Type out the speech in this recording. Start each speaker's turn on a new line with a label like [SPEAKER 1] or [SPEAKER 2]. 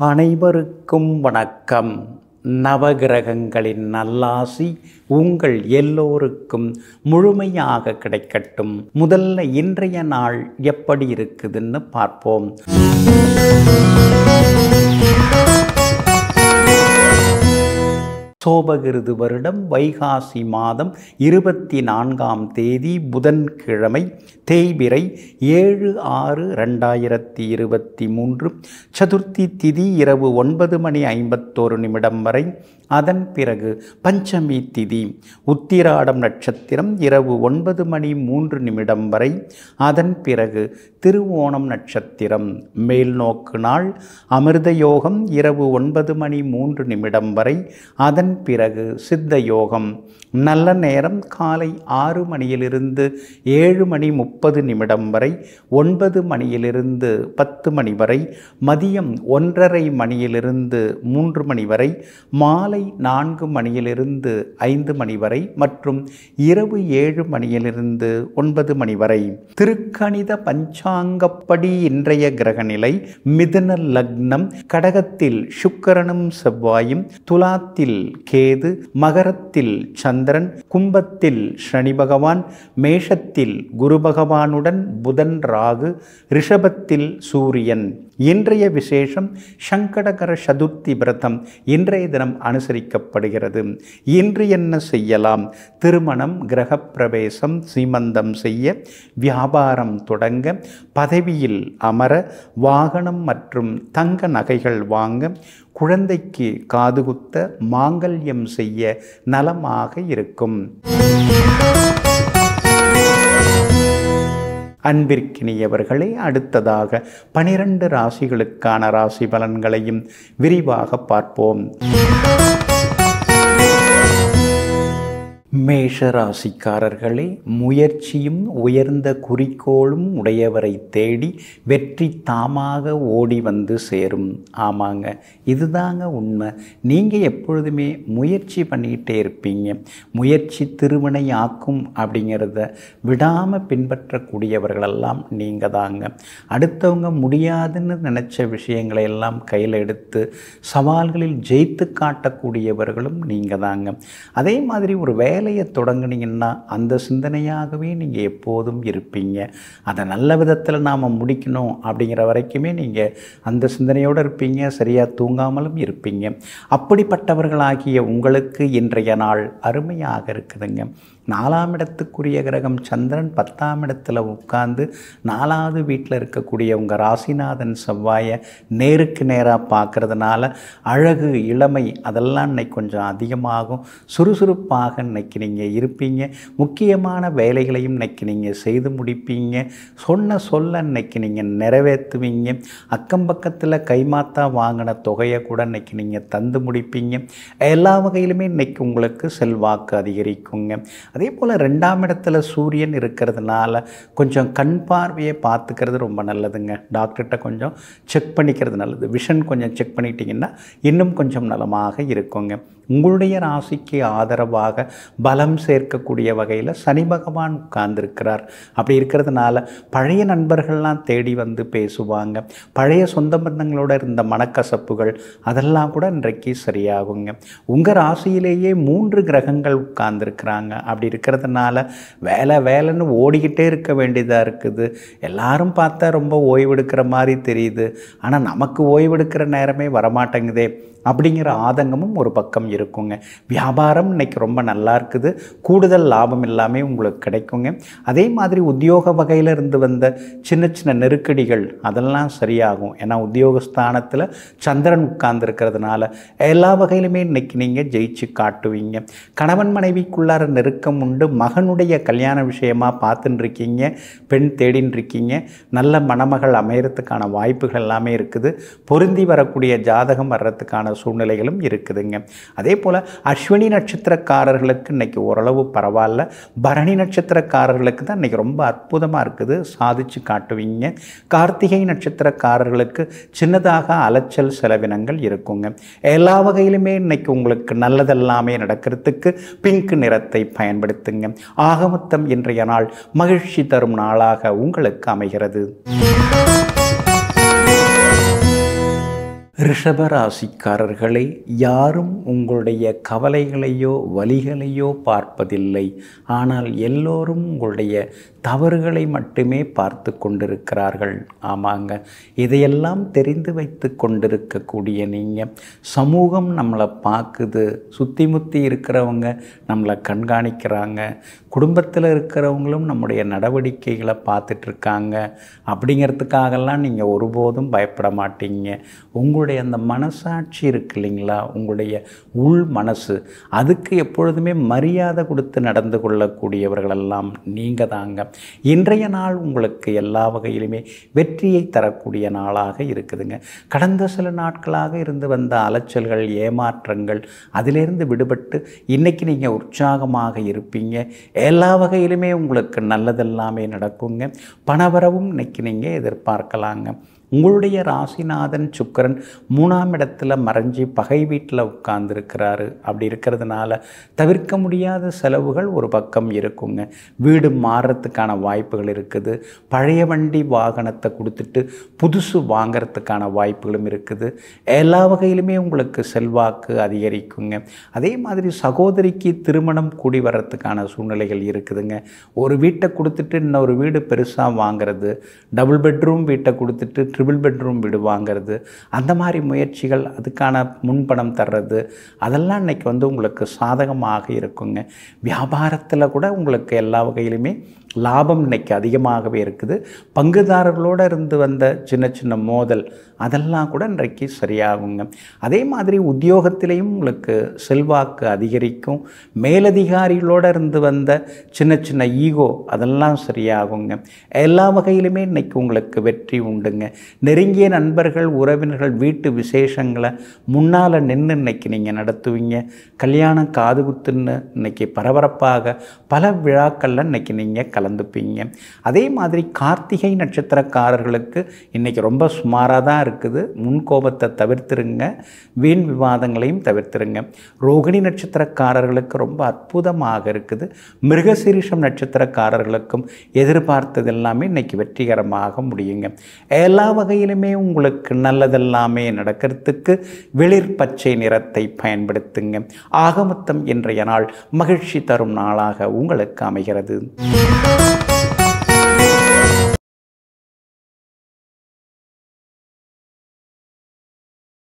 [SPEAKER 1] அனைவருக்கும் வணக்கம் நவகிரகங்களின் நல்லாசி உங்கள் எல்லோருக்கும் முழுமையாக கிடைக்கட்டும் முதல்ல இன்றைய நாள் எப்படி இருக்குதுன்னு பார்ப்போம் சோபகிருது வருடம் வைகாசி மாதம் இருபத்தி நான்காம் தேதி புதன்கிழமை தேய்பிறை ஏழு ஆறு ரெண்டாயிரத்தி இருபத்தி மூன்று சதுர்த்தி திதி இரவு ஒன்பது மணி ஐம்பத்தோரு நிமிடம் வரை அதன் பிறகு பஞ்சமி திதி உத்திராடம் நட்சத்திரம் இரவு ஒன்பது மணி மூன்று நிமிடம் வரை அதன் பிறகு திருவோணம் நட்சத்திரம் மேல் நோக்கு நாள் அமிர்த யோகம் இரவு ஒன்பது மணி மூன்று நிமிடம் வரை அதன் பிறகு சித்த யோகம் நல்ல நேரம் காலை ஆறு மணியிலிருந்து ஏழு மணி முப்பது நிமிடம் வரை ஒன்பது மணியிலிருந்து பத்து மணி வரை மதியம் ஒன்றரை மணியிலிருந்து மூன்று மணி வரை மாலை நான்கு மணியிலிருந்து ஐந்து மணி வரை மற்றும் இரவு ஏழு மணியிலிருந்து ஒன்பது மணி வரை திருக்கணித பஞ்சாங்கப்படி இன்றைய கிரகநிலை மிதுன லக்னம் கடகத்தில் சுக்கரனும் செவ்வாயும் துலாத்தில் கேது மகரத்தில் சந்திரன் கும்பத்தில் சனி பகவான் மேஷத்தில் குரு பகவானுடன் புதன் ராகு ரிஷபத்தில் சூரியன் இன்றைய விசேஷம் சங்கடகர சதுர்த்தி விரதம் இன்றைய தினம் அனுசரிக்கப்படுகிறது இன்று என்ன செய்யலாம் திருமணம் கிரகப்பிரவேசம் சீமந்தம் செய்ய வியாபாரம் தொடங்க பதவியில் அமர வாகனம் மற்றும் தங்க நகைகள் வாங்க குழந்தைக்கு காதுகுத்த மாங்கல்யம் செய்ய நலமாக இருக்கும் அன்பிற்கினியவர்களே அடுத்ததாக பனிரெண்டு ராசிகளுக்கான ராசி பலன்களையும் விரிவாக பார்ப்போம் மேஷ ராசிக்காரர்களே முயற்சியும் உயர்ந்த குறிக்கோளும் உடையவரை தேடி வெற்றி தாமாக ஓடி வந்து சேரும் ஆமாங்க இதுதாங்க உண்மை நீங்கள் எப்பொழுதுமே முயற்சி பண்ணிக்கிட்டே இருப்பீங்க முயற்சி திருவினை ஆக்கும் அப்படிங்கிறத விடாமல் பின்பற்றக்கூடியவர்களெல்லாம் நீங்கள் தாங்க அடுத்தவங்க முடியாதுன்னு நினச்ச விஷயங்களை எல்லாம் கையில் எடுத்து சவால்களில் ஜெயித்து காட்டக்கூடியவர்களும் நீங்கள் தாங்க அதே மாதிரி ஒரு வேலை வேலையை தொடங்குனீங்கன்னா அந்த சிந்தனையாகவே நீங்கள் எப்போதும் இருப்பீங்க அதை நல்ல விதத்தில் நாம் முடிக்கணும் அப்படிங்கிற வரைக்குமே நீங்கள் அந்த சிந்தனையோடு இருப்பீங்க சரியாக தூங்காமலும் இருப்பீங்க அப்படிப்பட்டவர்களாகிய உங்களுக்கு இன்றைய நாள் அருமையாக இருக்குதுங்க நாலாம் இடத்துக்குரிய கிரகம் சந்திரன் பத்தாம் இடத்துல உட்கார்ந்து நாலாவது வீட்டில் இருக்கக்கூடிய உங்கள் ராசிநாதன் செவ்வாயை நேருக்கு நேராக பார்க்கறதுனால அழகு இளமை அதெல்லாம் இன்னைக்கு கொஞ்சம் அதிகமாகும் சுறுசுறுப்பாக இன்னைக்கு நீங்கள் இருப்பீங்க முக்கியமான வேலைகளையும் இன்னைக்கு நீங்கள் செய்து முடிப்பீங்க சொன்ன சொல்ல இன்னைக்கு நீங்கள் நிறைவேற்றுவீங்க அக்கம் பக்கத்தில் கைமாத்தா வாங்கின தொகையை கூட இன்னைக்கு நீங்கள் தந்து முடிப்பீங்க எல்லா வகையிலுமே இன்னைக்கு உங்களுக்கு செல்வாக்கு அதிகரிக்குங்க அதே போல் ரெண்டாம் இடத்துல சூரியன் இருக்கிறதுனால கொஞ்சம் கண் பார்வையை பார்த்துக்கிறது ரொம்ப நல்லதுங்க டாக்டர்கிட்ட கொஞ்சம் செக் பண்ணிக்கிறது நல்லது விஷன் கொஞ்சம் செக் பண்ணிட்டீங்கன்னா இன்னும் கொஞ்சம் நலமாக இருக்குங்க உங்களுடைய ராசிக்கு ஆதரவாக பலம் சேர்க்கக்கூடிய வகையில் சனி பகவான் உட்கார்ந்துருக்கிறார் அப்படி இருக்கிறதுனால பழைய நண்பர்கள்லாம் தேடி வந்து பேசுவாங்க பழைய சொந்த பந்தங்களோட இருந்த மனக்கசப்புகள் அதெல்லாம் கூட இன்றைக்கு சரியாகுங்க உங்கள் ராசியிலேயே மூன்று கிரகங்கள் உட்கார்ந்துருக்கிறாங்க அப்படி இருக்கிறதுனால வேலை வேலைன்னு ஓடிக்கிட்டே இருக்க வேண்டியதாக இருக்குது எல்லாரும் பார்த்தா ரொம்ப ஓய்வெடுக்கிற மாதிரி தெரியுது ஆனால் நமக்கு ஓய்வெடுக்கிற நேரமே வரமாட்டேங்குதே அப்படிங்கிற ஆதங்கமும் ஒரு பக்கம் இருக்குங்க வியாபாரம் இன்னைக்கு ரொம்ப நல்லா இருக்குது கூடுதல் லாபம் எல்லாமே உங்களுக்கு கிடைக்குங்க அதே மாதிரி உத்தியோக வகையில் இருந்து வந்த சின்ன சின்ன நெருக்கடிகள் அதெல்லாம் சரியாகும் ஏன்னா உத்தியோகஸ்தானத்தில் சந்திரன் உட்கார்ந்துருக்கிறதுனால எல்லா வகையிலுமே இன்னைக்கு நீங்கள் ஜெயிச்சு காட்டுவீங்க கணவன் மனைவிக்குள்ளார நெருக்கம் உண்டு மகனுடைய கல்யாண விஷயமா பார்த்துன்னு இருக்கீங்க பெண் தேடின்னு இருக்கீங்க நல்ல மணமகள் அமையறதுக்கான வாய்ப்புகள் எல்லாமே இருக்குது பொருந்தி வரக்கூடிய ஜாதகம் வர்றதுக்கான சூழ்நிலைகளும் இருக்குதுங்க அதே போல் அஸ்வினி நட்சத்திரக்காரர்களுக்கு இன்னைக்கு ஓரளவு பரவாயில்ல பரணி நட்சத்திரக்காரர்களுக்கு தான் இன்னைக்கு ரொம்ப அற்புதமாக இருக்குது சாதிச்சு காட்டுவீங்க கார்த்திகை நட்சத்திரக்காரர்களுக்கு சின்னதாக அலைச்சல் செலவினங்கள் இருக்குங்க எல்லா வகையிலுமே இன்னைக்கு உங்களுக்கு நல்லதெல்லாமே நடக்கிறதுக்கு பிங்க் நிறத்தை பயன்படுத்துங்க ஆகமொத்தம் இன்றைய நாள் மகிழ்ச்சி தரும் நாளாக உங்களுக்கு அமைகிறது ரிஷபராசிக்காரர்களே யாரும் உங்களுடைய கவலைகளையோ வலிகளையோ பார்ப்பதில்லை ஆனால் எல்லோரும் உங்களுடைய தவறுகளை மட்டுமே பார்த்து கொண்டிருக்கிறார்கள் ஆமாங்க இதையெல்லாம் தெரிந்து வைத்து கொண்டிருக்கக்கூடிய நீங்கள் சமூகம் நம்மளை பார்க்குது சுற்றி முற்றி இருக்கிறவங்க நம்மளை கண்காணிக்கிறாங்க குடும்பத்தில் இருக்கிறவங்களும் நம்முடைய நடவடிக்கைகளை பார்த்துட்ருக்காங்க அப்படிங்கிறதுக்காகலாம் நீங்கள் ஒருபோதும் பயப்பட மாட்டீங்க உங்களுடைய அந்த மனசாட்சி இருக்கு இல்லைங்களா உங்களுடைய உள் மனசு அதுக்கு எப்பொழுதுமே மரியாதை கொடுத்து நடந்து கொள்ளக்கூடியவர்களெல்லாம் நீங்கள் தாங்க இன்றைய நாள் உங்களுக்கு எல்லா வகையிலுமே வெற்றியை தரக்கூடிய நாளாக இருக்குதுங்க கடந்த சில நாட்களாக இருந்து வந்த அலைச்சல்கள் ஏமாற்றங்கள் அதிலிருந்து விடுபட்டு இன்றைக்கி நீங்கள் உற்சாகமாக இருப்பீங்க எல்லா வகையிலுமே உங்களுக்கு நல்லதெல்லாமே நடக்குங்க பணவரவும் இன்னைக்கு நீங்கள் எதிர்பார்க்கலாங்க உங்களுடைய ராசிநாதன் சுக்கரன் மூணாம் இடத்துல மறைஞ்சி பகை வீட்டில் உட்கார்ந்துருக்கிறாரு அப்படி இருக்கிறதுனால தவிர்க்க முடியாத செலவுகள் ஒரு பக்கம் இருக்குங்க வீடு மாறுறதுக்கான வாய்ப்புகள் இருக்குது பழைய வண்டி வாகனத்தை கொடுத்துட்டு புதுசு வாங்கிறதுக்கான வாய்ப்புகளும் இருக்குது எல்லா வகையிலுமே உங்களுக்கு செல்வாக்கு அதிகரிக்குங்க அதே மாதிரி சகோதரிக்கு திருமணம் கூடி வர்றதுக்கான சூழ்நிலைகள் இருக்குதுங்க ஒரு வீட்டை கொடுத்துட்டு இன்னொரு வீடு பெருசாக வாங்கிறது டபுள் பெட்ரூம் வீட்டை கொடுத்துட்டு ட்ரிபிள் பெட்ரூம் வீடு வாங்கிறது அந்த மாதிரி முயற்சிகள் அதுக்கான முன்பணம் தர்றது அதெல்லாம் இன்றைக்கி வந்து உங்களுக்கு சாதகமாக இருக்குங்க வியாபாரத்தில் கூட உங்களுக்கு எல்லா வகையிலுமே லாபம் இன்னைக்கு அதிகமாகவே இருக்குது பங்குதாரர்களோடு இருந்து வந்த சின்ன சின்ன மோதல் அதெல்லாம் கூட இன்றைக்கு சரியாகுங்க அதே மாதிரி உத்தியோகத்திலையும் உங்களுக்கு செல்வாக்கு அதிகரிக்கும் மேலதிகாரிகளோடு இருந்து வந்த சின்ன சின்ன ஈகோ அதெல்லாம் சரியாகுங்க எல்லா வகையிலுமே இன்னைக்கு உங்களுக்கு வெற்றி உண்டுங்க நெருங்கிய நண்பர்கள் உறவினர்கள் வீட்டு விசேஷங்களை முன்னால் நின்று இன்னைக்கு நீங்கள் நடத்துவீங்க கல்யாணம் காது குத்துன்னு இன்னைக்கு பரபரப்பாக பல விழாக்களில் இன்னைக்கு நீங்கள் கலந்துப்பீங்க அதே மாதிரி கார்த்திகை நட்சத்திரக்காரர்களுக்கு இன்றைக்கி ரொம்ப சுமாராக தான் இருக்குது முன்கோபத்தை தவிர்த்துருங்க வீண் விவாதங்களையும் தவிர்த்துருங்க ரோகிணி நட்சத்திரக்காரர்களுக்கு ரொம்ப அற்புதமாக இருக்குது மிருகசீரிஷம் நட்சத்திரக்காரர்களுக்கும் எதிர்பார்த்தது எல்லாமே இன்றைக்கி வெற்றிகரமாக முடியுங்க எல்லா வகையிலுமே உங்களுக்கு நல்லதெல்லாமே நடக்கிறதுக்கு வெளிர் பச்சை நிறத்தை பயன்படுத்துங்க ஆகமொத்தம் இன்றைய நாள் மகிழ்ச்சி தரும் நாளாக உங்களுக்கு அமைகிறது